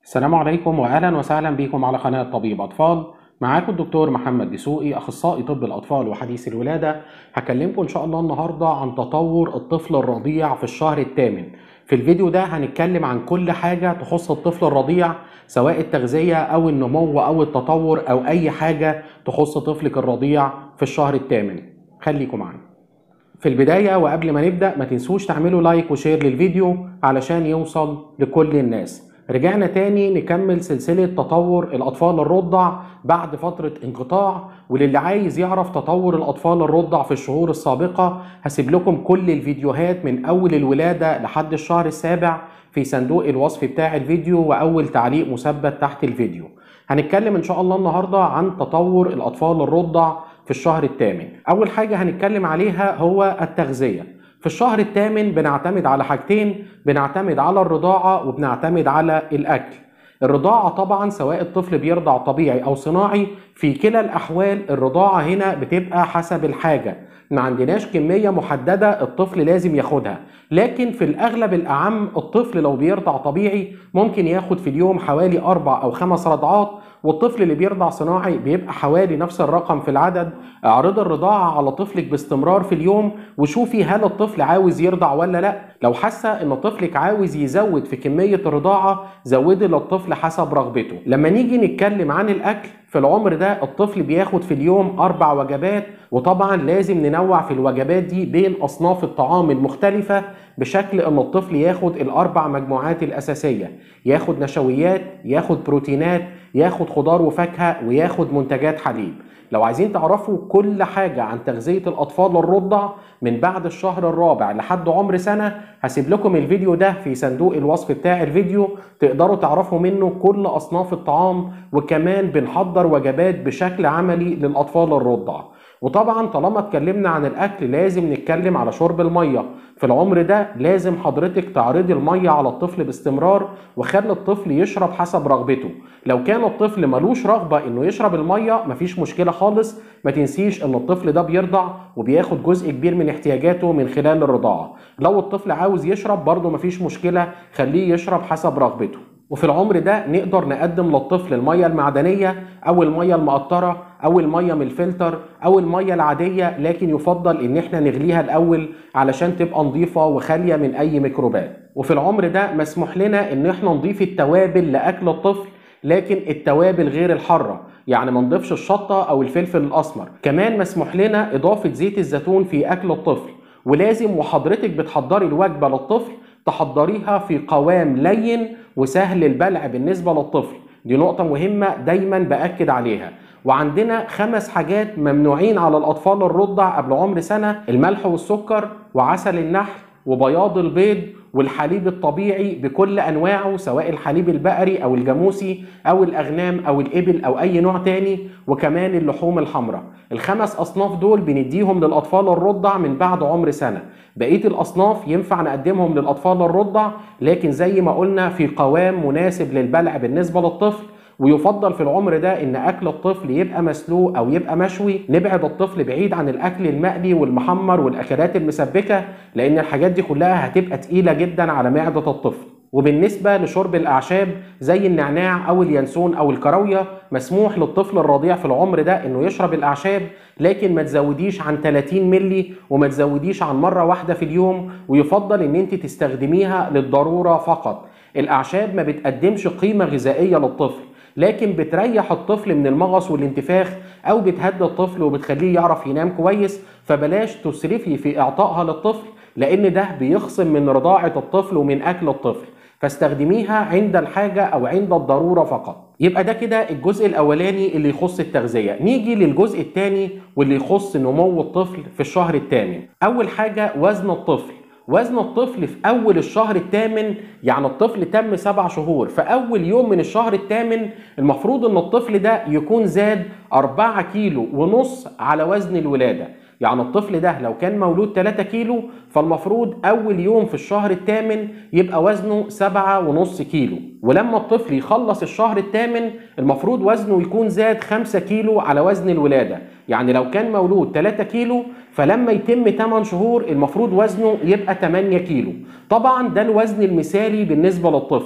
السلام عليكم واهلا وسهلا بكم على قناه طبيب اطفال معاكم الدكتور محمد دسوقي اخصائي طب الاطفال وحديث الولاده هكلمكم ان شاء الله النهارده عن تطور الطفل الرضيع في الشهر الثامن في الفيديو ده هنتكلم عن كل حاجه تخص الطفل الرضيع سواء التغذيه او النمو او التطور او اي حاجه تخص طفلك الرضيع في الشهر الثامن خليكم معانا في البداية وقبل ما نبدأ ما تنسوش تعملوا لايك وشير للفيديو علشان يوصل لكل الناس رجعنا تاني نكمل سلسلة تطور الأطفال الرضع بعد فترة انقطاع وللي عايز يعرف تطور الأطفال الرضع في الشهور السابقة هسيب لكم كل الفيديوهات من أول الولادة لحد الشهر السابع في صندوق الوصف بتاع الفيديو وأول تعليق مثبت تحت الفيديو هنتكلم إن شاء الله النهاردة عن تطور الأطفال الرضع في الشهر الثامن أول حاجة هنتكلم عليها هو التغذية في الشهر الثامن بنعتمد على حاجتين بنعتمد على الرضاعة وبنعتمد على الأكل الرضاعة طبعا سواء الطفل بيرضع طبيعي أو صناعي في كلا الأحوال الرضاعة هنا بتبقى حسب الحاجة ما عندناش كمية محددة الطفل لازم ياخدها لكن في الأغلب الأعم الطفل لو بيرضع طبيعي ممكن ياخد في اليوم حوالي أربع أو خمس رضعات والطفل اللي بيرضع صناعي بيبقى حوالي نفس الرقم في العدد اعرض الرضاعة على طفلك باستمرار في اليوم وشوفي هل الطفل عاوز يرضع ولا لا لو حاسة ان طفلك عاوز يزود في كمية الرضاعة زودي للطفل حسب رغبته لما نيجي نتكلم عن الاكل في العمر ده الطفل بياخد في اليوم أربع وجبات وطبعا لازم ننوع في الوجبات دي بين أصناف الطعام المختلفة بشكل أن الطفل ياخد الأربع مجموعات الأساسية ياخد نشويات ياخد بروتينات ياخد خضار وفاكهة وياخد منتجات حليب لو عايزين تعرفوا كل حاجة عن تغذية الأطفال الرضع من بعد الشهر الرابع لحد عمر سنة هسيب لكم الفيديو ده في صندوق الوصف بتاع الفيديو تقدروا تعرفوا منه كل أصناف الطعام وكمان بنحضر وجبات بشكل عملي للأطفال الرضع وطبعا طالما اتكلمنا عن الاكل لازم نتكلم على شرب الميه في العمر ده لازم حضرتك تعرضي الميه على الطفل باستمرار وخلي الطفل يشرب حسب رغبته لو كان الطفل ملوش رغبه انه يشرب الميه مفيش مشكله خالص ما تنسيش ان الطفل ده بيرضع وبياخد جزء كبير من احتياجاته من خلال الرضاعه لو الطفل عاوز يشرب برضه مفيش مشكله خليه يشرب حسب رغبته وفي العمر ده نقدر نقدم للطفل الميه المعدنيه او الميه المقطره او الميه من الفلتر او الميه العاديه لكن يفضل ان احنا نغليها الاول علشان تبقى نظيفه وخاليه من اي ميكروبات وفي العمر ده مسموح لنا ان احنا نضيف التوابل لاكل الطفل لكن التوابل غير الحاره يعني ما نضيفش الشطه او الفلفل الاسمر كمان مسموح لنا اضافه زيت الزيتون في اكل الطفل ولازم وحضرتك بتحضري الوجبه للطفل تحضريها في قوام لين وسهل البلع بالنسبه للطفل دي نقطه مهمه دايما باكد عليها وعندنا خمس حاجات ممنوعين على الاطفال الرضع قبل عمر سنه الملح والسكر وعسل النحل وبياض البيض والحليب الطبيعي بكل انواعه سواء الحليب البقري او الجاموسي او الاغنام او الابل او اي نوع تاني وكمان اللحوم الحمراء الخمس اصناف دول بنديهم للاطفال الرضع من بعد عمر سنه بقيه الاصناف ينفع نقدمهم للاطفال الرضع لكن زي ما قلنا في قوام مناسب للبلع بالنسبه للطفل ويفضل في العمر ده ان اكل الطفل يبقى مسلوق او يبقى مشوي نبعد الطفل بعيد عن الاكل المقلي والمحمر والاكلات المسبكه لان الحاجات دي كلها هتبقى تقيله جدا على معده الطفل وبالنسبة لشرب الأعشاب زي النعناع أو اليانسون أو الكراوية مسموح للطفل الرضيع في العمر ده إنه يشرب الأعشاب لكن ما تزوديش عن 30 ملي وما تزوديش عن مرة واحدة في اليوم ويفضل إن أنت تستخدميها للضرورة فقط الأعشاب ما بتقدمش قيمة غذائية للطفل لكن بتريح الطفل من المغص والانتفاخ او بتهدي الطفل وبتخليه يعرف ينام كويس فبلاش تسرفي في اعطائها للطفل لان ده بيخصم من رضاعه الطفل ومن اكل الطفل فاستخدميها عند الحاجه او عند الضروره فقط يبقى ده كده الجزء الاولاني اللي يخص التغذيه نيجي للجزء الثاني واللي يخص نمو الطفل في الشهر الثامن اول حاجه وزن الطفل وزن الطفل في أول الشهر الثامن يعني الطفل تم سبع شهور في أول يوم من الشهر الثامن المفروض إن الطفل ده يكون زاد أربعة كيلو ونص على وزن الولادة يعني الطفل ده لو كان مولود 3 كيلو فالمفروض أول يوم في الشهر الثامن يبقى وزنه سبعة ونص كيلو ولما الطفل يخلص الشهر الثامن المفروض وزنه يكون زاد 5 كيلو على وزن الولادة يعني لو كان مولود 3 كيلو فلما يتم 8 شهور المفروض وزنه يبقى 8 كيلو طبعا ده الوزن المثالي بالنسبة للطفل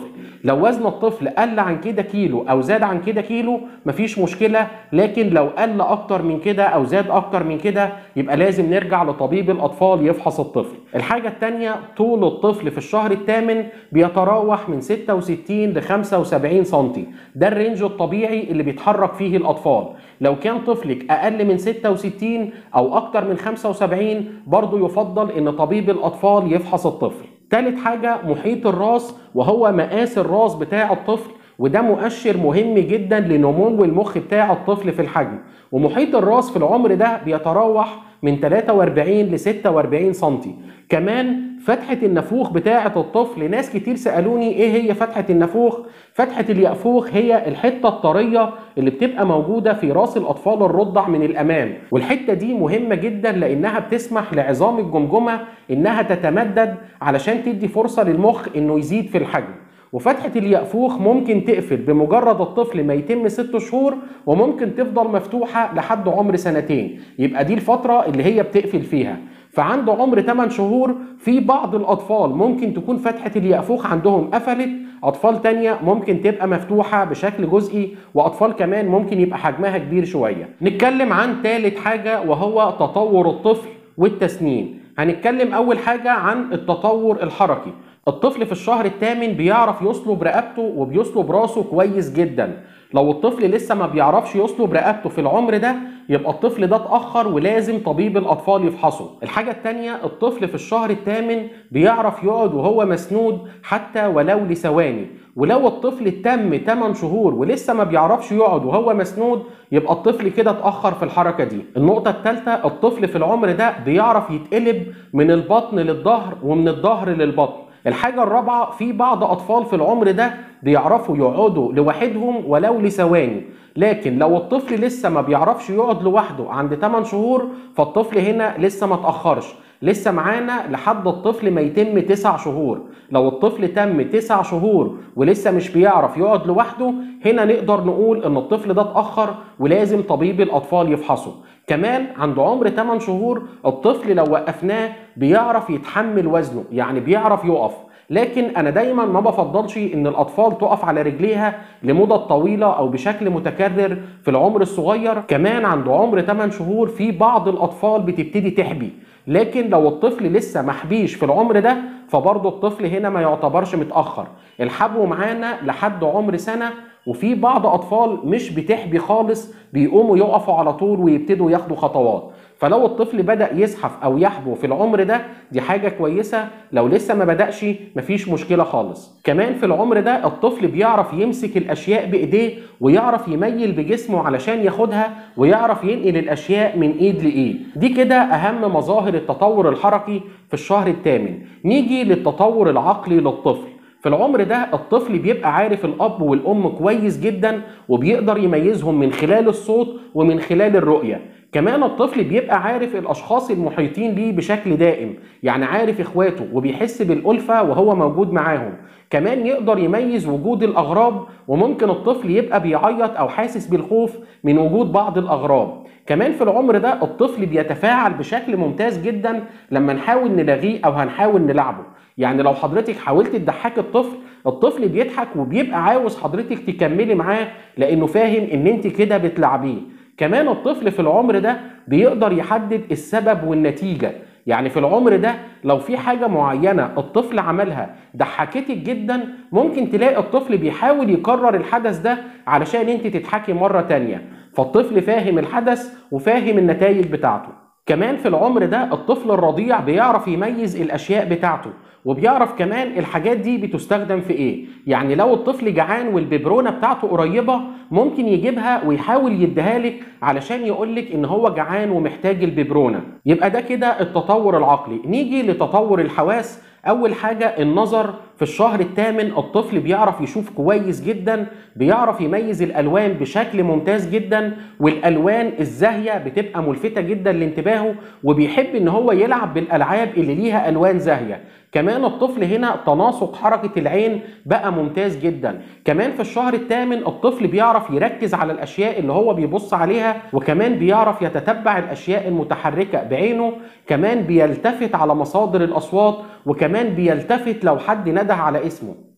لو وزن الطفل قل عن كده كيلو او زاد عن كده كيلو مفيش مشكله لكن لو قل اكتر من كده او زاد اكتر من كده يبقى لازم نرجع لطبيب الاطفال يفحص الطفل الحاجه الثانيه طول الطفل في الشهر الثامن بيتراوح من 66 ل 75 سم ده الرينج الطبيعي اللي بيتحرك فيه الاطفال لو كان طفلك اقل من 66 او اكتر من 75 برضه يفضل ان طبيب الاطفال يفحص الطفل تالت حاجة محيط الراس وهو مقاس الراس بتاع الطفل وده مؤشر مهم جدا لنمو المخ بتاع الطفل في الحجم ومحيط الراس في العمر ده بيتراوح من 43 ل 46 سم كمان فتحة النافوخ بتاعة الطفل ناس كتير سألوني ايه هي فتحة النافوخ فتحة اليافوخ هي الحتة الطرية اللي بتبقى موجودة في راس الأطفال الرضع من الأمام والحتة دي مهمة جدا لأنها بتسمح لعظام الجمجمة إنها تتمدد علشان تدي فرصة للمخ إنه يزيد في الحجم وفتحة اليأفوخ ممكن تقفل بمجرد الطفل ما يتم ست شهور وممكن تفضل مفتوحة لحد عمر سنتين يبقى دي الفترة اللي هي بتقفل فيها فعند عمر 8 شهور في بعض الأطفال ممكن تكون فتحة اليأفوخ عندهم قفلت أطفال تانية ممكن تبقى مفتوحة بشكل جزئي وأطفال كمان ممكن يبقى حجمها كبير شوية نتكلم عن ثالث حاجة وهو تطور الطفل والتسنين هنتكلم أول حاجة عن التطور الحركي الطفل في الشهر الثامن بيعرف يصلب رقبته وبيصلب راسه كويس جدا لو الطفل لسه ما بيعرفش يصلب رقبته في العمر ده يبقى الطفل ده اتأخر ولازم طبيب الأطفال يفحصه الحاجة التانية الطفل في الشهر الثامن بيعرف يقعد وهو مسنود حتى ولو لثواني ولو الطفل تم 8 شهور ولسه ما بيعرفش يقعد وهو مسنود يبقى الطفل كده اتأخر في الحركة دي النقطة الثالثة الطفل في العمر ده بيعرف يتقلب من البطن للظهر ومن الظهر للبطن الحاجة الرابعة في بعض أطفال في العمر ده بيعرفوا يقعدوا لوحدهم ولو لثواني لكن لو الطفل لسه ما بيعرفش يقعد لوحده عند 8 شهور فالطفل هنا لسه ما تأخرش لسه معانا لحد الطفل ما يتم 9 شهور لو الطفل تم 9 شهور ولسه مش بيعرف يقعد لوحده هنا نقدر نقول ان الطفل ده اتأخر ولازم طبيب الأطفال يفحصه كمان عند عمر 8 شهور الطفل لو وقفناه بيعرف يتحمل وزنه يعني بيعرف يقف لكن انا دايما ما بفضلش ان الاطفال تقف على رجليها لمدة طويلة او بشكل متكرر في العمر الصغير كمان عند عمر 8 شهور في بعض الاطفال بتبتدي تحبي لكن لو الطفل لسه محبيش في العمر ده فبرضه الطفل هنا ما يعتبرش متأخر الحبو معانا لحد عمر سنة وفي بعض اطفال مش بتحبي خالص بيقوموا يقفوا على طول ويبتدوا ياخدوا خطوات فلو الطفل بدا يزحف او يحبو في العمر ده دي حاجه كويسه لو لسه ما بداش مفيش مشكله خالص كمان في العمر ده الطفل بيعرف يمسك الاشياء بايديه ويعرف يميل بجسمه علشان ياخدها ويعرف ينقل الاشياء من ايد لايد دي كده اهم مظاهر التطور الحركي في الشهر الثامن نيجي للتطور العقلي للطفل في العمر ده الطفل بيبقى عارف الاب والام كويس جدا وبيقدر يميزهم من خلال الصوت ومن خلال الرؤيه كمان الطفل بيبقى عارف الاشخاص المحيطين بيه بشكل دائم يعني عارف اخواته وبيحس بالالفه وهو موجود معاهم كمان يقدر يميز وجود الاغراب وممكن الطفل يبقى بيعيط او حاسس بالخوف من وجود بعض الاغراب كمان في العمر ده الطفل بيتفاعل بشكل ممتاز جدا لما نحاول نلغيه او هنحاول نلعبه يعني لو حضرتك حاولت تضحكي الطفل الطفل بيضحك وبيبقى عاوز حضرتك تكملي معاه لانه فاهم ان انت كده بتلعبيه كمان الطفل في العمر ده بيقدر يحدد السبب والنتيجه يعني في العمر ده لو في حاجة معينة الطفل عملها ضحكتك جدا ممكن تلاقي الطفل بيحاول يكرر الحدث ده علشان انت تضحكي مرة تانية فالطفل فاهم الحدث وفاهم النتائج بتاعته كمان في العمر ده الطفل الرضيع بيعرف يميز الاشياء بتاعته وبيعرف كمان الحاجات دي بتستخدم في ايه يعني لو الطفل جعان والببرونه بتاعته قريبه ممكن يجيبها ويحاول يديها لك علشان يقول لك ان هو جعان ومحتاج الببرونه يبقى ده كده التطور العقلي نيجي لتطور الحواس اول حاجه النظر في الشهر الثامن الطفل بيعرف يشوف كويس جدا بيعرف يميز الالوان بشكل ممتاز جدا والالوان الزاهيه بتبقى ملفته جدا لانتباهه وبيحب ان هو يلعب بالالعاب اللي ليها الوان زاهيه كمان الطفل هنا تناسق حركة العين بقى ممتاز جدا كمان في الشهر الثامن الطفل بيعرف يركز على الأشياء اللي هو بيبص عليها وكمان بيعرف يتتبع الأشياء المتحركة بعينه كمان بيلتفت على مصادر الأصوات وكمان بيلتفت لو حد نده على اسمه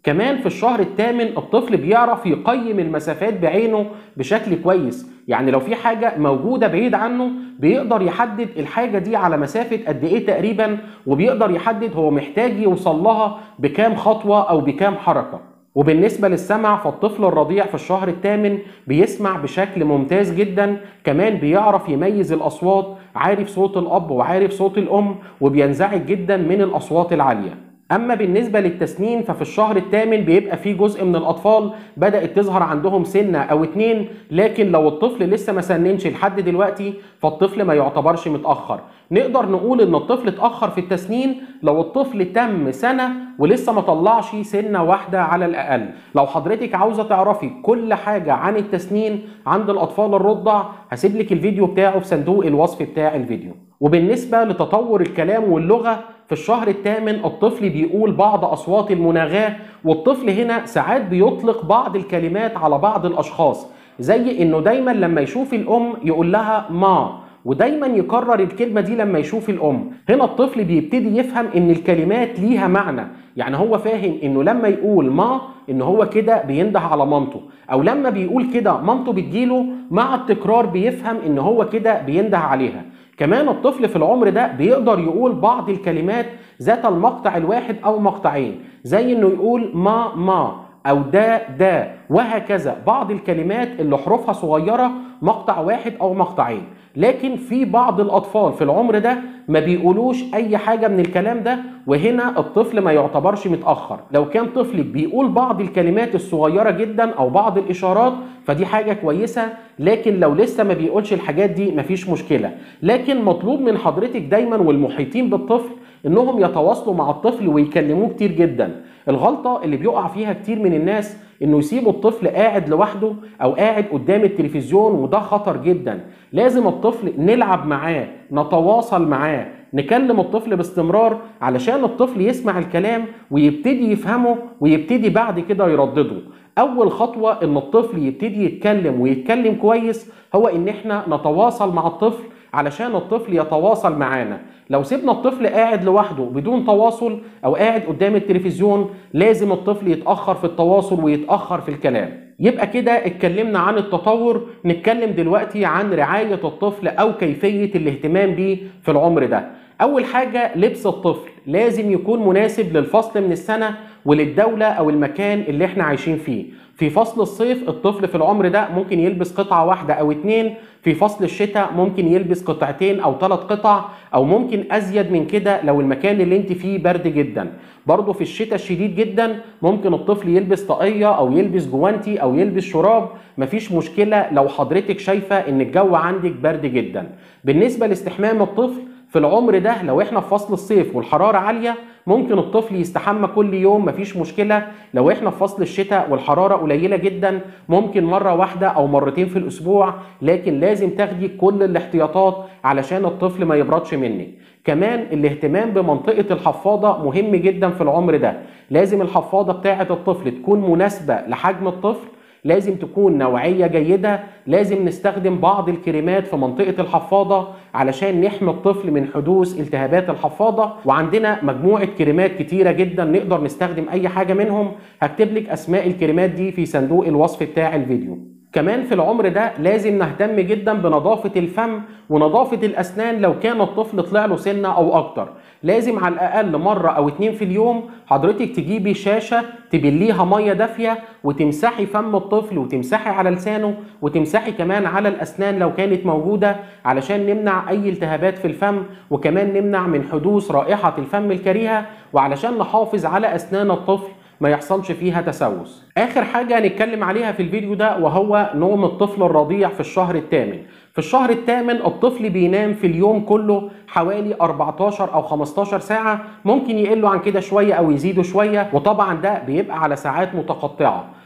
كمان في الشهر الثامن الطفل بيعرف يقيم المسافات بعينه بشكل كويس يعني لو في حاجة موجودة بعيد عنه بيقدر يحدد الحاجة دي على مسافة قد ايه تقريبا وبيقدر يحدد هو محتاج يوصل لها بكام خطوة او بكام حركة وبالنسبة للسمع فالطفل الرضيع في الشهر الثامن بيسمع بشكل ممتاز جدا كمان بيعرف يميز الأصوات عارف صوت الأب وعارف صوت الأم وبينزعج جدا من الأصوات العالية اما بالنسبه للتسنين ففي الشهر الثامن بيبقى في جزء من الاطفال بدات تظهر عندهم سنه او اتنين لكن لو الطفل لسه ما سننش لحد دلوقتي فالطفل ما يعتبرش متاخر نقدر نقول ان الطفل اتاخر في التسنين لو الطفل تم سنه ولسه ما طلعش سنه واحده على الاقل لو حضرتك عاوزه تعرفي كل حاجه عن التسنين عند الاطفال الرضع هسيب لك الفيديو بتاعه في صندوق الوصف بتاع الفيديو وبالنسبه لتطور الكلام واللغه في الشهر الثامن الطفل بيقول بعض أصوات المناغاة والطفل هنا ساعات بيطلق بعض الكلمات على بعض الأشخاص زي إنه دايما لما يشوف الأم يقول لها ما ودايما يكرر الكلمة دي لما يشوف الأم هنا الطفل بيبتدي يفهم إن الكلمات ليها معنى يعني هو فاهم إنه لما يقول ما إن هو كده بينده على مامته أو لما بيقول كده مامته بتجيله مع التكرار بيفهم إن هو كده بينده عليها كمان الطفل في العمر ده بيقدر يقول بعض الكلمات ذات المقطع الواحد او مقطعين زي انه يقول ما ما او دا دا وهكذا بعض الكلمات اللي حروفها صغيره مقطع واحد او مقطعين لكن في بعض الاطفال في العمر ده ما بيقولوش اي حاجه من الكلام ده وهنا الطفل ما يعتبرش متاخر لو كان طفلك بيقول بعض الكلمات الصغيره جدا او بعض الاشارات فدي حاجه كويسه لكن لو لسه ما بيقولش الحاجات دي مفيش مشكله لكن مطلوب من حضرتك دايما والمحيطين بالطفل انهم يتواصلوا مع الطفل ويكلموه كتير جدا الغلطه اللي بيقع فيها كتير من الناس انه يسيبوا الطفل قاعد لوحده او قاعد قدام التلفزيون وده خطر جدا لازم الطفل نلعب معاه نتواصل معاه نكلم الطفل باستمرار علشان الطفل يسمع الكلام ويبتدي يفهمه ويبتدي بعد كده يردده اول خطوه ان الطفل يبتدي يتكلم ويتكلم كويس هو ان احنا نتواصل مع الطفل علشان الطفل يتواصل معانا لو سيبنا الطفل قاعد لوحده بدون تواصل او قاعد قدام التلفزيون لازم الطفل يتاخر في التواصل ويتاخر في الكلام يبقى كده اتكلمنا عن التطور نتكلم دلوقتي عن رعايه الطفل او كيفيه الاهتمام بيه في العمر ده اول حاجه لبس الطفل لازم يكون مناسب للفصل من السنه وللدوله او المكان اللي احنا عايشين فيه في فصل الصيف الطفل في العمر ده ممكن يلبس قطعة واحدة أو اتنين في فصل الشتاء ممكن يلبس قطعتين أو ثلاث قطع أو ممكن أزيد من كده لو المكان اللي انت فيه برد جدا برضه في الشتاء الشديد جدا ممكن الطفل يلبس طاقية أو يلبس جوانتي أو يلبس شراب مفيش مشكلة لو حضرتك شايفة إن الجو عندك برد جدا بالنسبة لاستحمام الطفل في العمر ده لو احنا في فصل الصيف والحرارة عالية ممكن الطفل يستحمى كل يوم مفيش مشكلة لو احنا في فصل الشتاء والحرارة قليلة جدا ممكن مرة واحدة او مرتين في الاسبوع لكن لازم تاخدي كل الاحتياطات علشان الطفل ما يبردش منك كمان الاهتمام بمنطقة الحفاضة مهم جدا في العمر ده لازم الحفاضة بتاعة الطفل تكون مناسبة لحجم الطفل لازم تكون نوعية جيدة لازم نستخدم بعض الكريمات في منطقة الحفاضة علشان نحمي الطفل من حدوث التهابات الحفاضة وعندنا مجموعة كريمات كتيرة جدا نقدر نستخدم أي حاجة منهم هكتب لك أسماء الكريمات دي في صندوق الوصف بتاع الفيديو كمان في العمر ده لازم نهتم جدا بنظافة الفم ونظافة الأسنان لو كان الطفل طلع له سنة أو أكتر لازم على الأقل مرة أو اتنين في اليوم حضرتك تجيبي شاشة تبليها مية دافية وتمسحي فم الطفل وتمسحي على لسانه وتمسحي كمان على الأسنان لو كانت موجودة علشان نمنع أي التهابات في الفم وكمان نمنع من حدوث رائحة الفم الكريهة وعلشان نحافظ على أسنان الطفل ما يحصلش فيها تسوس اخر حاجة هنتكلم عليها في الفيديو ده وهو نوم الطفل الرضيع في الشهر الثامن في الشهر الثامن الطفل بينام في اليوم كله حوالي 14 او 15 ساعة ممكن يقلوا عن كده شوية او يزيدوا شوية وطبعا ده بيبقى على ساعات متقطعة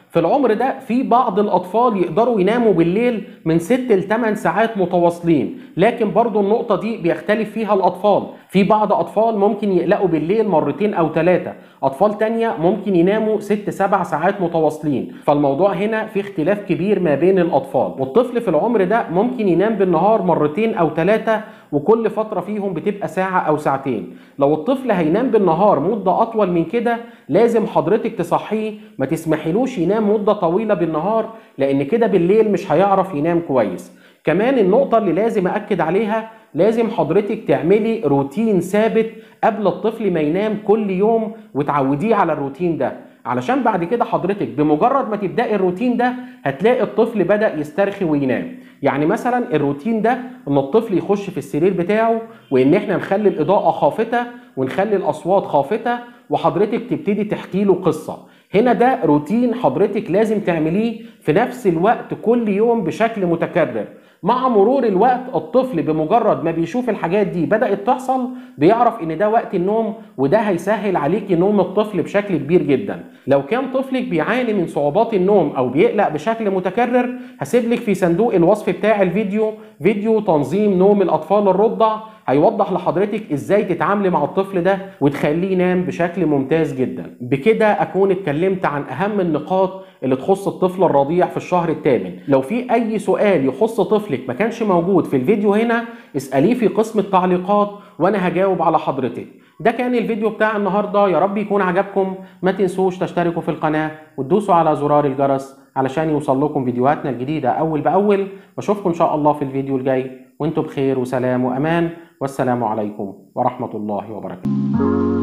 في العمر ده في بعض الاطفال يقدروا يناموا بالليل من 6 ل 8 ساعات متواصلين لكن برضو النقطه دي بيختلف فيها الاطفال في بعض اطفال ممكن يقلقوا بالليل مرتين او ثلاثه اطفال تانية ممكن يناموا 6 7 ساعات متواصلين فالموضوع هنا في اختلاف كبير ما بين الاطفال والطفل في العمر ده ممكن ينام بالنهار مرتين او ثلاثه وكل فتره فيهم بتبقى ساعه او ساعتين لو الطفل هينام بالنهار مده اطول من كده لازم حضرتك تصحيه ما تسمحيلوش ينام مده طويله بالنهار لان كده بالليل مش هيعرف ينام كويس كمان النقطه اللي لازم اكد عليها لازم حضرتك تعملي روتين ثابت قبل الطفل ما ينام كل يوم وتعوديه على الروتين ده علشان بعد كده حضرتك بمجرد ما تبداي الروتين ده هتلاقي الطفل بدا يسترخي وينام يعني مثلا الروتين ده ان الطفل يخش في السرير بتاعه وان احنا نخلي الاضاءه خافته ونخلي الاصوات خافته وحضرتك تبتدي تحكي له قصه هنا ده روتين حضرتك لازم تعمليه في نفس الوقت كل يوم بشكل متكرر مع مرور الوقت الطفل بمجرد ما بيشوف الحاجات دي بدأت تحصل بيعرف ان ده وقت النوم وده هيسهل عليك نوم الطفل بشكل كبير جدا لو كان طفلك بيعاني من صعوبات النوم او بيقلق بشكل متكرر هسيب لك في صندوق الوصف بتاع الفيديو فيديو تنظيم نوم الاطفال الرضع هيوضح لحضرتك ازاي تتعاملي مع الطفل ده وتخليه ينام بشكل ممتاز جدا بكده اكون اتكلمت عن اهم النقاط اللي تخص الطفل الرضيع في الشهر الثامن لو في اي سؤال يخص طفلك ما كانش موجود في الفيديو هنا اساليه في قسم التعليقات وانا هجاوب على حضرتك ده كان الفيديو بتاع النهارده يا رب يكون عجبكم ما تنسوش تشتركوا في القناه وتدوسوا على زرار الجرس علشان يوصل لكم فيديوهاتنا الجديده اول باول واشوفكم ان شاء الله في الفيديو الجاي وانتم بخير وسلام وامان والسلام عليكم ورحمه الله وبركاته